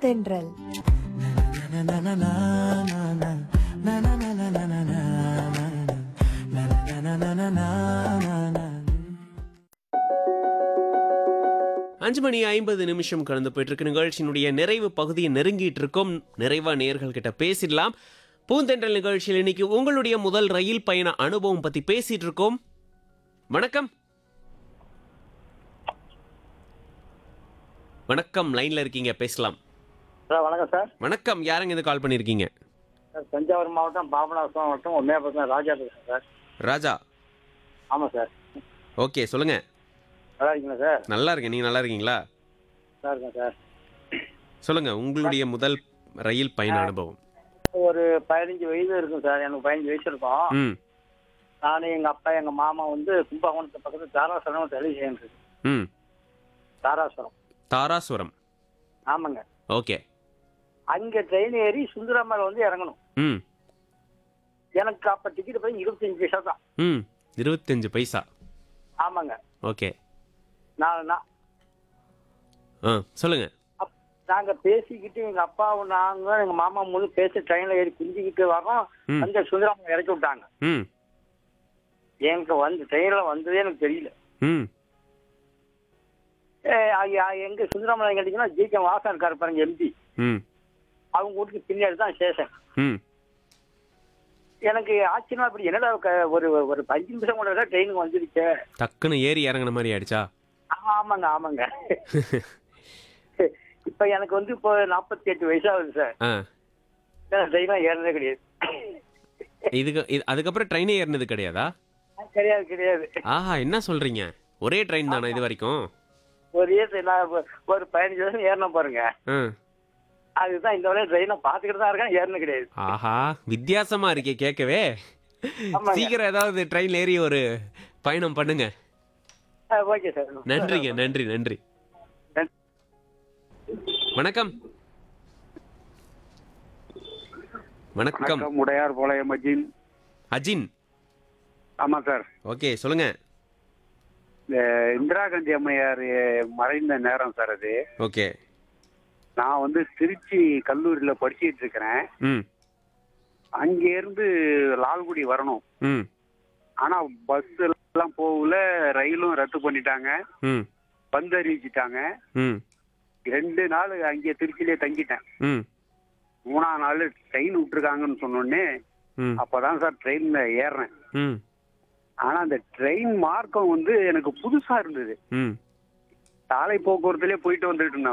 பூந்தென்றல் அஞ்சு மணி ஐம்பது நிமிஷம் கடந்து போயிட்டு இருக்கு நிகழ்ச்சியினுடைய நிறைவு பகுதியை நெருங்கிட்டு இருக்கோம் நிறைவா நேர்கள் கிட்ட பேசிடலாம் பூந்தென்றல் நிகழ்ச்சியில் இன்னைக்கு உங்களுடைய முதல் ரயில் பயண அனுபவம் பத்தி பேசிட்டு இருக்கோம் வணக்கம் வணக்கம் லைன்ல இருக்கீங்க பேசலாம் சார் வணக்கம் சார் வணக்கம் யாருங்க இது கால் பண்ணிருக்கீங்க சார் தஞ்சாவூர் மாவட்டம் பாபநாசம் மாவட்டம் உண்மையாபுரம் ராஜா பேசுகிறேன் சார் ராஜா ஆமாம் சார் ஓகே சொல்லுங்க நல்லா இருக்கீங்களா சார் நல்லா இருக்கேன் நீங்க நல்லா இருக்கீங்களா நல்லா இருக்கேன் சார் சொல்லுங்க உங்களுடைய முதல் ரயில் பயண அனுபவம் ஒரு பதினஞ்சு வயது இருக்கும் சார் எனக்கு பதினஞ்சு வயசு இருக்கும் ம் நான் எங்கள் அப்பா எங்கள் மாமா வந்து கும்பகோணத்து பக்கத்தில் தாராசுரம் தலை செய்யணும் ம் தாராசுரம் தாராசுரம் ஆமாங்க ஓகே அங்கே ட்ரெயின் ஏறி சுந்தரமலை வந்து இறங்கணும் ம் எனக்கு அப்போ டிக்கெட் போய் இருபத்தஞ்சு பைசா தான் ம் இருபத்தஞ்சு பைசா ஆமாங்க ஓகே நான் நான் ஆ சொல்லுங்க அப் நாங்கள் பேசிக்கிட்டு எங்கள் அப்பாவும் நாங்கள் எங்கள் மாமா மூணு பேசி ட்ரெயினில் ஏறி குஞ்சிக்கிட்டு வரோம் ம். அந்த சுந்தரமலை இறக்கி விட்டாங்க ம் எனக்கு வந்து ட்ரெயினில் வந்ததே எனக்கு தெரியல ம் ஏ, ஐயா, எங்க சுந்தரமலை கேட்டீங்கன்னா ஜி கே வாசன் இருக்காரு பாருங்க எம்பி ம் அவங்க வீட்டுக்கு பின்னாடி தான் ஸ்டேஷன் ம் எனக்கு ஆச்சரியமா இப்படி என்னடா க- ஒரு ஒரு அஞ்சு நிமிஷம் கூட ட்ரெயினுக்கு வந்துருச்சு டக்குன்னு ஏறி இறங்குன மாதிரி ஆயிடுச்சா ஆமா ஆமாங்க ஆமாங்க இப்ப எனக்கு வந்து இப்போ நாற்பத்தி எட்டு வயசு ஆகுது சார் ஆ ட்ரெயினாக ஏறினதே கிடையாது இதுக்கு இது அதுக்கப்புறம் ட்ரெயினே ஏறினது கிடையாதா கிடையாது கிடையாது ஆஹா என்ன சொல்றீங்க ஒரே ட்ரெயின் தானே இது வரைக்கும் ஒரு ஏத்து நான் ஒரு- ஒரு பதினஞ்சு வருஷம் ஏறின பாருங்க ஆ அதுதான் இந்த வரையும் ட்ரெயினை பார்த்துக்கிட்டு தான் இருக்கேன் ஏறின கிடையாது ஆஹா வித்தியாசமா இருக்கே கேட்கவே ஆமாங்க. சீக்கிரம் ஏதாவது ட்ரெயின் ஏறி ஒரு பயணம் பண்ணுங்க ஓகே சார் நன்றிங்க நன்றி நன்றி நன்றி. வணக்கம் வணக்கம் உடையார் போலய மஜின் அஜின் ஆமா சார் ஓகே சொல்லுங்க இந்த இந்திரா காந்தி அம்மையார் மறைந்த நேரம் சார் அது ஓகே நான் வந்து திருச்சி கல்லூரியில படிச்சிட்டு இருக்கிறேன் ம் அங்க இருந்து லால்குடி வரணும் ம் ஆனா பஸ் எல்லாம் போகல ரயிலும் ரத்து பண்ணிட்டாங்க ம் பந்து அறிவிச்சிட்டாங்க ம் ரெண்டு நாள் அங்கே திருச்சியிலே தங்கிட்டேன் ம் மூணாம் நாள் ட்ரெயின் விட்டுருக்காங்கன்னு சொன்னோடனே ம் அப்பதான் சார் ட்ரெயின்ல ஏறுறேன் ம் ஆனா அந்த ட்ரெயின் மார்க்கம் வந்து எனக்கு புதுசா இருந்தது ம் சாலை போக்குவரத்துலயே போயிட்டு வந்துட்டு இருந்தேன்